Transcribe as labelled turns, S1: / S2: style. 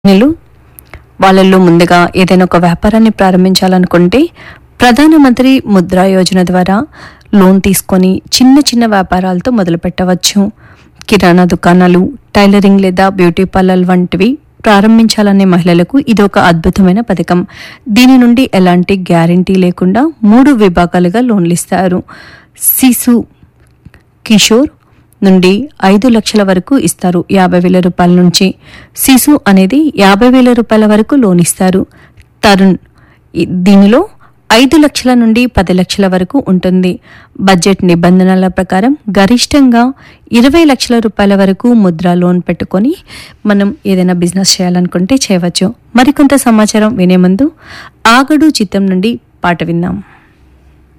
S1: నిలు వాళ్ళల్లో ముందుగా ఏదైనా ఒక వ్యాపారాన్ని ప్రారంభించాలనుకుంటే ప్రధానమంత్రి ముద్రా యోజన ద్వారా లోన్ తీసుకొని చిన్న చిన్న వ్యాపారాలతో మొదలు పెట్టవచ్చు కిరాణా దుకాణాలు టైలరింగ్ లేదా బ్యూటీ పార్లర్ వంటివి ప్రారంభించాలనే మహిళలకు ఇది ఒక అద్భుతమైన పథకం దీని నుండి ఎలాంటి గ్యారంటీ లేకుండా మూడు విభాగాలుగా లోన్లు ఇస్తారు శిశు కిషోర్ నుండి ఐదు లక్షల వరకు ఇస్తారు యాభై వేల రూపాయల నుంచి శిశు అనేది యాభై వేల రూపాయల వరకు లోన్ ఇస్తారు తరుణ్ ఇ- దీనిలో ఐదు లక్షల నుండి పది లక్షల వరకు ఉంటుంది బడ్జెట్ నిబంధనల ప్రకారం గరిష్టంగా ఇరవై లక్షల రూపాయల వరకు ముద్రా లోన్ పెట్టుకొని మనం ఏదైనా బిజినెస్ చేయాలనుకుంటే చేయవచ్చు మరికొంత సమాచారం వినే ముందు ఆగడు చిత్రం నుండి పాట విందాం